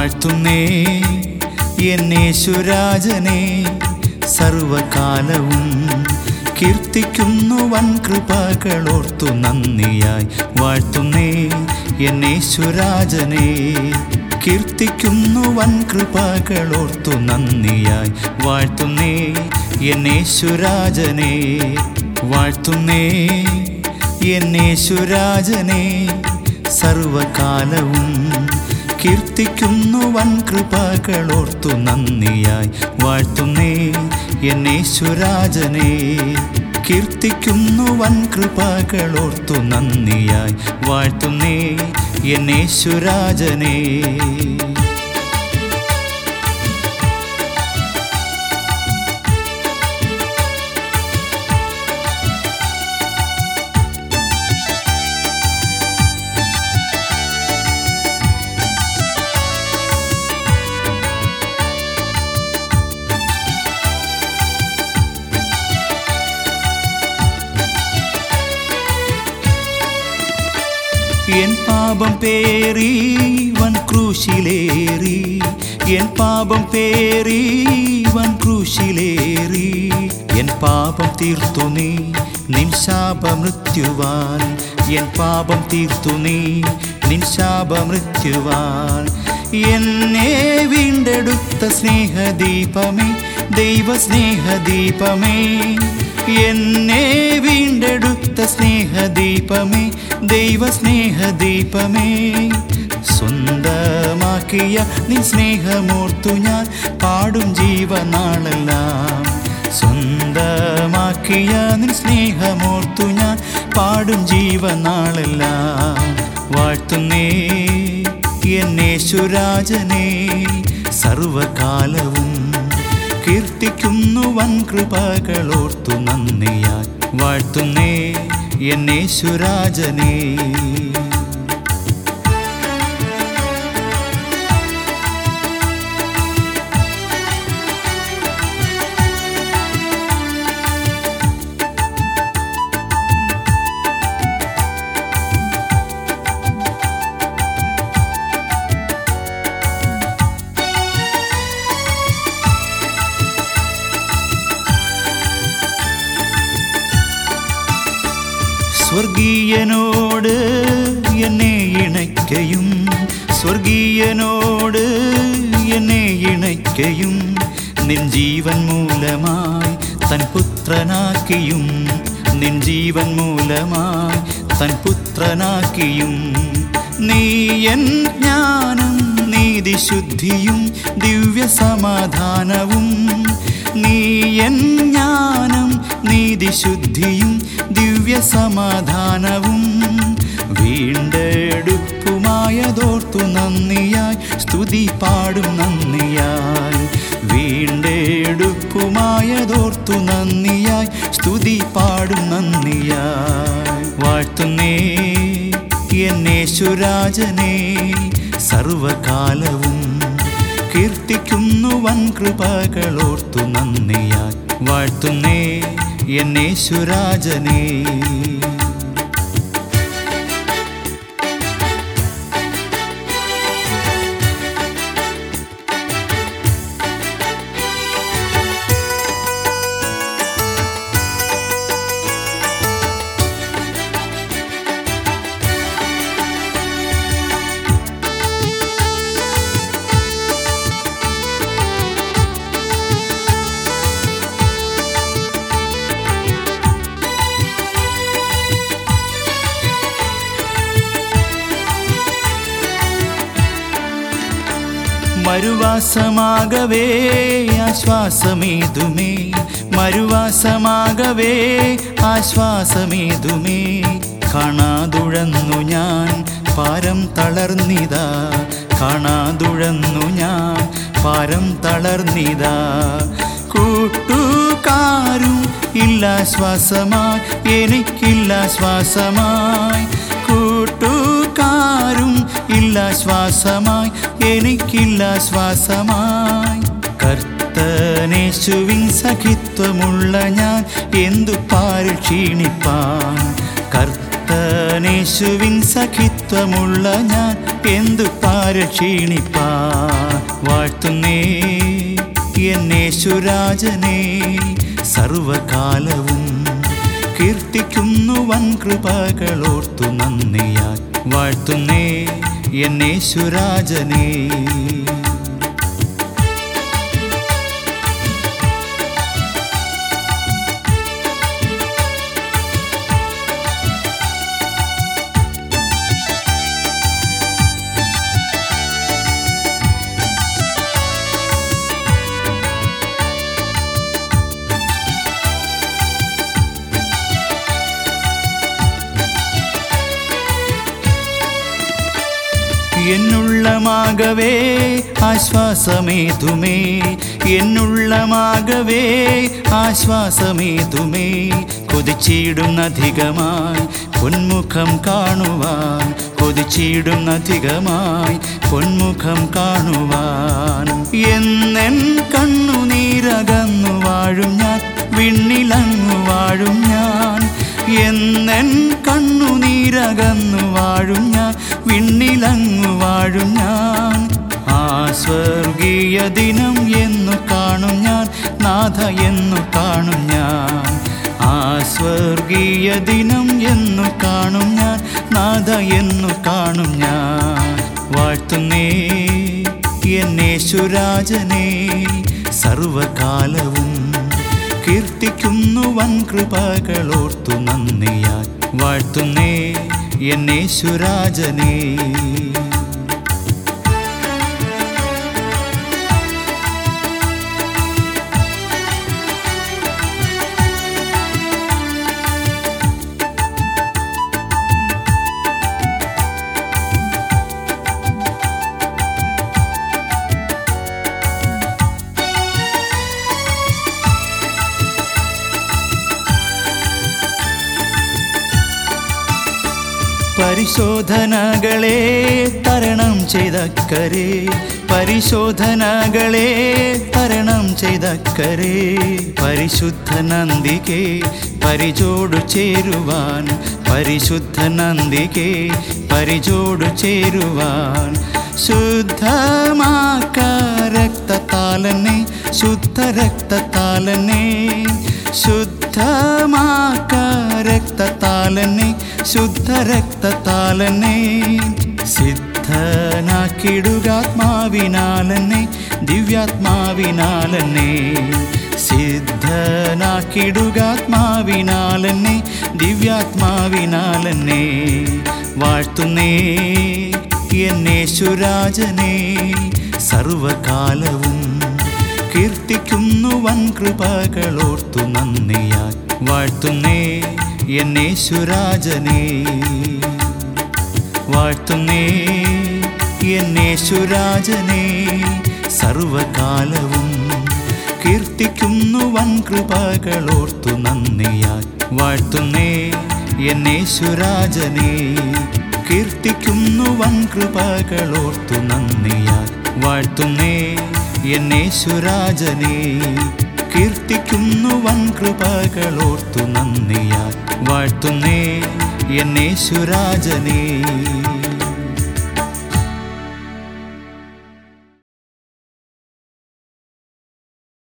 വാഴ്ത്തുന്നേ എന്നേശുരാജനെ സർവകാലവും കീർത്തിക്കുന്നു വൻ കൃപകളോർത്തു നന്ദിയായി വാഴ്ത്തുന്നേ എന്നേശുരാജനെ കീർത്തിക്കുന്നു വൻ കൃപകളോർത്തു നന്ദിയായി വാഴ്ത്തുന്നേ എന്നേശുരാജനെ വാഴ്ത്തുന്നേ എന്നേശുരാജനെ സർവകാലവും കീർത്തിക്കുന്നു വൻ കൃപകളോർത്തു നന്ദിയായി വാഴ്ത്തുന്നേ എന്നേശുരാജനെ കീർത്തിക്കുന്നു വൻ കൃപകളോർത്തു നന്ദിയായി വാഴ്ത്തുന്നേ എന്നേശുരാജനെ എൻ പാപം പേറി വൻ ക്രൂശിലേറി എൻ പാപം പേറി വൻ ക്രൂശിലേറി എൻ പാപം തീർത്തു നീ നിൻ ശാപമൃത്യുവാൻ എൻ പാപം തീർത്തു നീ നിൻ ശാപമൃത്യുവാൻ എന്നെ വീണ്ടെടുത്ത സ്നേഹദീപമേ ദൈവ സ്നേഹദീപമേ എന്നെ വീണ്ടെടുത്ത സ്നേഹദീപമേ ദൈവ സ്നേഹദീപമേ സ്വന്തമാക്കിയ നിൻ സ്നേഹമോർത്തു ഞാൻ പാടും ജീവനാളെല്ലാം സ്വന്തമാക്കിയ നിൻ സ്നേഹമോർത്തു ഞാൻ പാടും ജീവനാളെല്ലാം വാഴ്ത്തുന്നേ എന്നേശുരാജനെ സർവകാലവും കീർത്തിക്കുന്നു വൻ കൃപകളോർത്തു നന്ദിയാൽ വാഴ്ത്തുന്നേ എന്നേശുരാജനെ സ്വർഗീയനോട് എന്നെ ഇണയ്ക്കയും സ്വർഗീയനോട് എന്നെ ഇണയ്ക്കയും നിൻ ജീവൻ മൂലമായി തൻ പുത്രനാക്കിയും നിൻ ജീവൻ മൂലമായി തൻ പുത്രനാക്കിയും നീ എൻ ജ്ഞാനം നീതിശുദ്ധിയും ദിവ്യ സമാധാനവും നീ എൻ ജ്ഞാനം നീതിശുദ്ധിയും ദിവ്യ സമാധാനവും വീണ്ടെടുപ്പുമായതോർത്തു നന്ദിയായി സ്തുതി പാടും നന്ദിയായി വീണ്ടെടുപ്പുമായതോർത്തു നന്ദിയായി സ്തുതി പാടും നന്ദിയായി വാഴ്ത്തുന്നേ എന്നേശുരാജനെ സർവകാലവും കീർത്തിക്കുന്നു വൻ കൃപകളോർത്തു നന്ദിയായി വാഴ്ത്തുന്നേ എന്നേശുരാജനെ മരുവാസമാകവേ ആശ്വാസമേതുമേ മരുവാസമാകവേ ആശ്വാസമേതുമേ കാണാതുഴന്നു ഞാൻ പാരം തളർന്നിതാ കാണാതുഴന്നു ഞാൻ പാരം തളർന്നിതാ കൂട്ടുകാരും ഇല്ല ശ്വാസമായി എനിക്കില്ല ശ്വാസമായി കൂട്ടുകാരും ഇല്ല ശ്വാസമായി എനിക്കില്ല ശ്വാസമായി കർത്തനേശുവിൻ സഖിത്വമുള്ള ഞാൻ എന്തു പാരിൽ ക്ഷീണിപ്പാൻ കർത്തനേശുവിൻ നാഥനേശുവിൻ സഖിത്വമുള്ള ഞാൻ എന്തു പാരക്ഷീണിപ്പാ വാഴ്ത്തുന്നേ എന്നേശുരാജനെ സർവകാലവും കീർത്തിക്കുന്നു വൻ കൃപകളോർത്തു നന്ദിയാൽ വാഴ്ത്തുന്നേ എന്നേശുരാജനെ എന്നുള്ളമാകവേ ആശ്വാസമേതുമേ എന്നുള്ളമാകവേ ആശ്വാസമേതുമേ കൊതിച്ചിടുന്നധികമായി പൊന്മുഖം കാണുവാൻ കൊതിച്ചിടുന്നധികമായി പൊന്മുഖം കാണുവാൻ എന്നെൻ കണ്ണുനീരകന്നു വാഴും ഞാൻ വിണ്ണിലങ്ങു വാഴും ഞാൻ എന്നെൻ കണ്ണുനീരകന്നു വാഴും ഞാൻ വിണ്ണിലങ്ങു വാഴും ഞാൻ ആ സ്വർഗീയ ദിനം എന്നു കാണും ഞാൻ നാഥ എന്നു കാണും ഞാൻ ആ സ്വർഗീയ ദിനം എന്നു കാണും ഞാൻ നാഥ എന്നു കാണും ഞാൻ വാഴ്ത്തുന്നേ എന്നേശുരാജനെ സർവകാലവും കീർത്തിക്കുന്നു വൻ കൃപകളോർത്തു നന്ദിയാൽ വാഴ്ത്തുന്നേ എന്നേശുരാജനെ പരിശോധനകളെ തരണം ചെയ്തക്കരെ പരിശോധനകളെ തരണം ചെയ്തക്കരെ പരിശുദ്ധ നന്ദികെ പരിചോടു ചേരുവാൻ പരിശുദ്ധ നന്ദികെ പരിചോടു ചേരുവാൻ ശുദ്ധമാക്ക രക്തത്താലനെ ശുദ്ധ രക്തത്താലനെ ശുദ്ധമാക്ക രക്തത്താലനെ ശുദ്ധ രക്തത്താലനെ സിദ്ധനാക്കിടുകാത്മാവിനാലനെ ദിവ്യാത്മാവിനാലനെ സിദ്ധനാക്കിടുകാത്മാവിനാലനെ ദിവ്യാത്മാവിനാലനെ വാഴ്ത്തുന്നേ എന്നേശുരാജനെ സർവകാലവും കീർത്തിക്കുന്നു വൻ കൃപകളോർത്തു നന്ദിയാൽ വാഴ്ത്തുന്നേ എന്നേശുരാജനെ വാഴ്ത്തുന്നേ എന്നേശുരാജനെ സർവകാലവും കീർത്തിക്കുന്നു വൻ കൃപകളോർത്തു നന്ദിയാൽ വാഴ്ത്തുന്നേ എന്നേശുരാജനെ കീർത്തിക്കുന്നു വൻ കൃപകളോർത്തു നന്ദിയാൽ വാഴ്ത്തുന്നേ എന്നേശുരാജനെ കീർത്തിക്കുന്നു വൻ കൃപകളോർത്തു നന്ദിയാൽ വാഴ്ത്തുന്നേ എന്നേശുരാജനെ